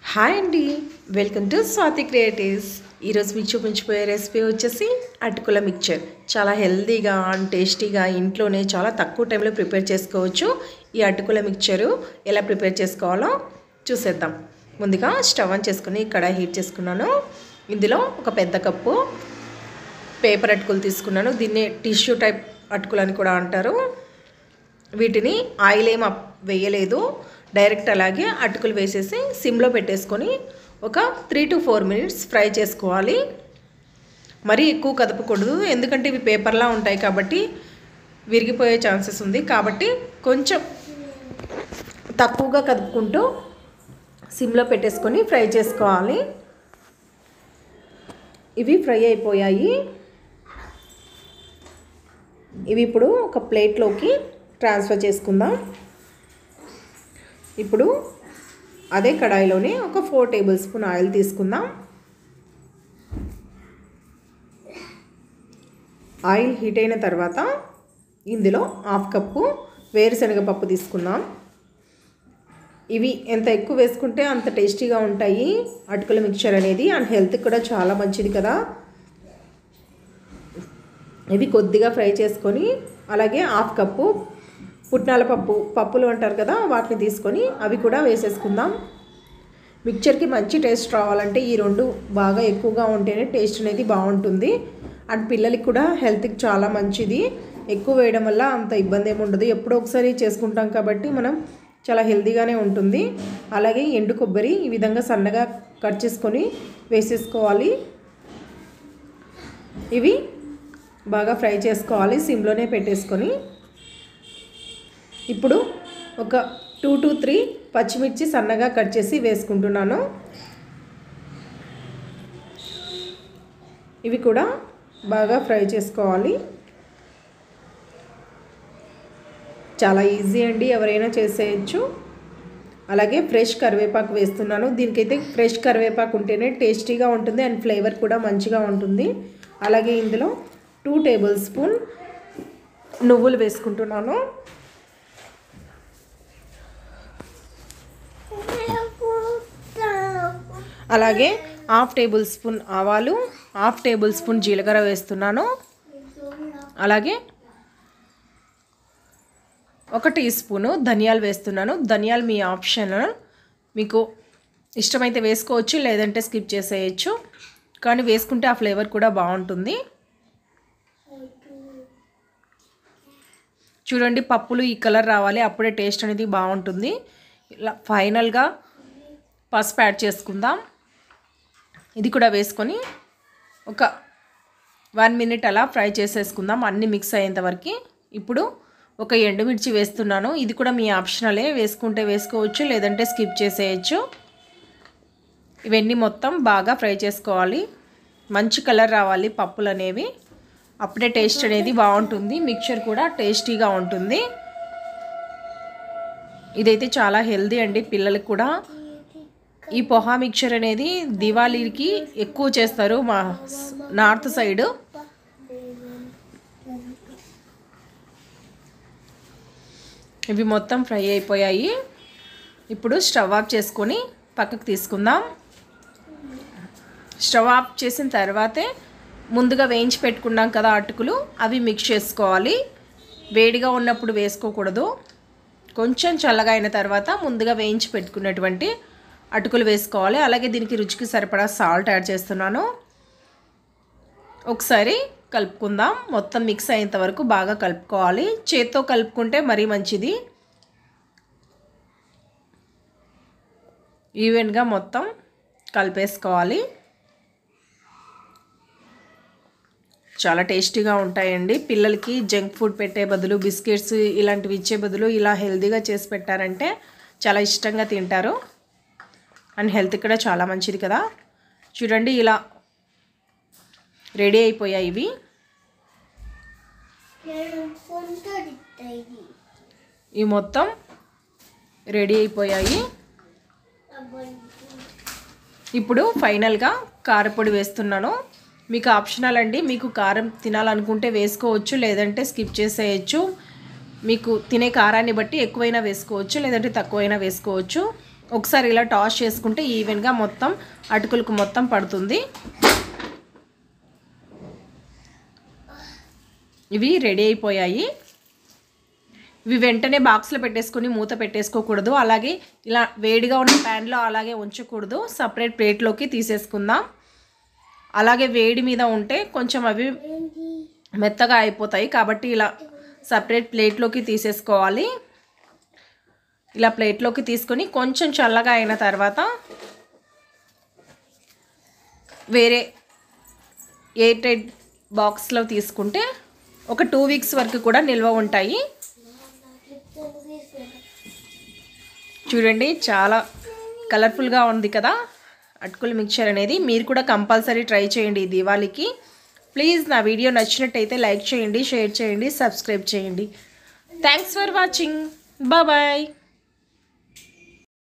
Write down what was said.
hi అండి welcome to Swathi creatives ఈరోజు మీకు చూపించిపోయే రెసిపీ వచ్చేసి అటుకుల మిక్చర్ చాలా హెల్తీగా అండ్ టేస్టీగా ఇంట్లోనే చాలా తక్కువ టైంలో ప్రిపేర్ చేసుకోవచ్చు ఈ అటుకుల మిక్చరు ఎలా ప్రిపేర్ చేసుకోవాలో చూసేద్దాం ముందుగా స్టవ్ ఆన్ చేసుకుని కడాయి హీట్ చేసుకున్నాను ఇందులో ఒక పెద్ద కప్పు పేపర్ అటుకులు తీసుకున్నాను దీన్ని టిష్యూ టైప్ అటుకులు అని కూడా అంటారు వీటిని ఆయిల్ ఏం అప్ వేయలేదు డైరెక్ట్ అలాగే అటుకులు వేసేసి సిమ్లో పెట్టేసుకొని ఒక three two four minutes fry చేసుకోవాలి మరీ ఎక్కువ కదపకూడదు ఎందుకంటే ఇవి పేపర్లా ఉంటాయి కాబట్టి విరిగిపోయే ఛాన్సెస్ ఉంది కాబట్టి కొంచెం తక్కువగా కదుపుకుంటూ సిమ్లో పెట్టేసుకొని ఫ్రై చేసుకోవాలి ఇవి ఫ్రై అయిపోయాయి ఇవి ఇప్పుడు ఒక ప్లేట్లోకి ట్రాన్స్ఫర్ చేసుకుందాం ఇప్పుడు అదే కడాయిలోనే ఒక ఫోర్ టేబుల్ స్పూన్ ఆయిల్ తీసుకుందాం ఆయిల్ హీట్ అయిన తర్వాత ఇందులో హాఫ్ కప్పు వేరుశనగ పప్పు తీసుకుందాం ఇవి ఎంత ఎక్కువ వేసుకుంటే అంత టేస్టీగా ఉంటాయి అటుకుల మిక్చర్ అనేది అండ్ హెల్త్కి కూడా చాలా మంచిది కదా ఇవి కొద్దిగా ఫ్రై చేసుకొని అలాగే హాఫ్ కప్పు పుట్నాల పప్పు పప్పులు అంటారు కదా వాటిని తీసుకొని అవి కూడా వేసేసుకుందాం మిక్చర్కి మంచి టేస్ట్ రావాలంటే ఈ రెండు బాగా ఎక్కువగా ఉంటేనే టేస్ట్ అనేది బాగుంటుంది అండ్ పిల్లలకి కూడా హెల్త్కి చాలా మంచిది ఎక్కువ వేయడం వల్ల అంత ఇబ్బంది ఏమి ఉండదు ఎప్పుడో ఒకసారి చేసుకుంటాం కాబట్టి మనం చాలా హెల్తీగానే ఉంటుంది అలాగే ఎండు కొబ్బరి ఈ విధంగా సన్నగా కట్ చేసుకొని వేసేసుకోవాలి ఇవి బాగా ఫ్రై చేసుకోవాలి సిమ్లోనే పెట్టేసుకొని ఇప్పుడు ఒక టూ టు త్రీ పచ్చిమిర్చి సన్నగా కట్ చేసి వేసుకుంటున్నాను ఇవి కూడా బాగా ఫ్రై చేసుకోవాలి చాలా ఈజీ అండి ఎవరైనా చేసేయచ్చు అలాగే ఫ్రెష్ కరివేపాకు వేస్తున్నాను దీనికైతే ఫ్రెష్ కరివేపాకు ఉంటేనే టేస్టీగా ఉంటుంది అండ్ ఫ్లేవర్ కూడా మంచిగా ఉంటుంది అలాగే ఇందులో టూ టేబుల్ స్పూన్ నువ్వులు వేసుకుంటున్నాను అలాగే హాఫ్ టేబుల్ స్పూన్ ఆవాలు హాఫ్ టేబుల్ స్పూన్ జీలకర్ర వేస్తున్నాను అలాగే ఒక టీ స్పూను ధనియాలు వేస్తున్నాను ధనియాలు మీ ఆప్షన్ మీకు ఇష్టమైతే వేసుకోవచ్చు లేదంటే స్కిప్ చేసేయచ్చు కానీ వేసుకుంటే ఆ ఫ్లేవర్ కూడా బాగుంటుంది చూడండి పప్పులు ఈ కలర్ రావాలి అప్పుడే టేస్ట్ అనేది బాగుంటుంది ఇలా ఫైనల్గా పసుపు యాడ్ చేసుకుందాం ఇది కూడా వేసుకొని ఒక వన్ మినిట్ అలా ఫ్రై చేసేసుకుందాం అన్నీ మిక్స్ అయ్యేంత వరకు ఇప్పుడు ఒక ఎండుమిర్చి వేస్తున్నాను ఇది కూడా మీ ఆప్షనలే వేసుకుంటే వేసుకోవచ్చు లేదంటే స్కిప్ చేసేయచ్చు ఇవన్నీ మొత్తం బాగా ఫ్రై చేసుకోవాలి మంచి కలర్ రావాలి పప్పులు అనేవి అప్పుడే టేస్ట్ అనేది బాగుంటుంది మిక్చర్ కూడా టేస్టీగా ఉంటుంది ఇదైతే చాలా హెల్దీ అండి పిల్లలకు కూడా ఈ పొహా మిక్చర్ అనేది దివాళీకి ఎక్కువ చేస్తారు మా నార్త్ సైడ్ ఇవి మొత్తం ఫ్రై అయిపోయాయి ఇప్పుడు స్టవ్ ఆఫ్ చేసుకొని పక్కకు తీసుకుందాం స్టవ్ ఆఫ్ చేసిన తర్వాతే ముందుగా వేయించి పెట్టుకున్నాం కదా అటుకులు అవి మిక్స్ చేసుకోవాలి వేడిగా ఉన్నప్పుడు వేసుకోకూడదు కొంచెం చల్లగా అయిన తర్వాత ముందుగా వేయించి పెట్టుకున్నటువంటి అటుకులు వేసుకోవాలి అలాగే దీనికి రుచికి సరిపడా సాల్ట్ యాడ్ చేస్తున్నాను ఒకసారి కలుపుకుందాం మొత్తం మిక్స్ అయ్యేంత వరకు బాగా కలుపుకోవాలి చేత్తో కలుపుకుంటే మరీ మంచిది ఈవెన్గా మొత్తం కలిపేసుకోవాలి చాలా టేస్టీగా ఉంటాయండి పిల్లలకి జంక్ ఫుడ్ పెట్టే బదులు బిస్కెట్స్ ఇలాంటివి ఇచ్చే బదులు ఇలా హెల్తీగా చేసి పెట్టారంటే చాలా ఇష్టంగా తింటారు అండ్ హెల్త్ కూడా చాలా మంచిది కదా చూడండి ఇలా రెడీ అయిపోయాయి ఇవి ఇవి మొత్తం రెడీ అయిపోయాయి ఇప్పుడు ఫైనల్గా కారపొడి వేస్తున్నాను మీకు ఆప్షనల్ అండి మీకు కారం తినాలనుకుంటే వేసుకోవచ్చు లేదంటే స్కిప్ చేసేయచ్చు మీకు తినే కారాన్ని బట్టి ఎక్కువైనా వేసుకోవచ్చు లేదంటే తక్కువైనా వేసుకోవచ్చు ఒకసారి ఇలా టాస్ చేసుకుంటే ఈవెన్గా మొత్తం అటుకులకు మొత్తం పడుతుంది ఇవి రెడీ అయిపోయాయి ఇవి వెంటనే బాక్స్లో పెట్టేసుకొని మూత పెట్టేసుకోకూడదు అలాగే ఇలా వేడిగా ఉన్న ప్యాన్లో అలాగే ఉంచకూడదు సపరేట్ ప్లేట్లోకి తీసేసుకుందాం అలాగే వేడి మీద ఉంటే కొంచెం అవి మెత్తగా అయిపోతాయి కాబట్టి ఇలా సపరేట్ ప్లేట్లోకి తీసేసుకోవాలి ఇలా ప్లేట్లోకి తీసుకొని కొంచెం చల్లగా అయిన తర్వాత వేరే ఎయిర్ టైట్ బాక్స్లో తీసుకుంటే ఒక టూ వీక్స్ వరకు కూడా నిల్వ ఉంటాయి చూడండి చాలా కలర్ఫుల్గా ఉంది కదా అటుకుల మిక్చర్ అనేది మీరు కూడా కంపల్సరీ ట్రై చేయండి ఈ దివాళీకి ప్లీజ్ నా వీడియో నచ్చినట్టయితే లైక్ చేయండి షేర్ చేయండి సబ్స్క్రైబ్ చేయండి థ్యాంక్స్ ఫర్ వాచింగ్ బాయ్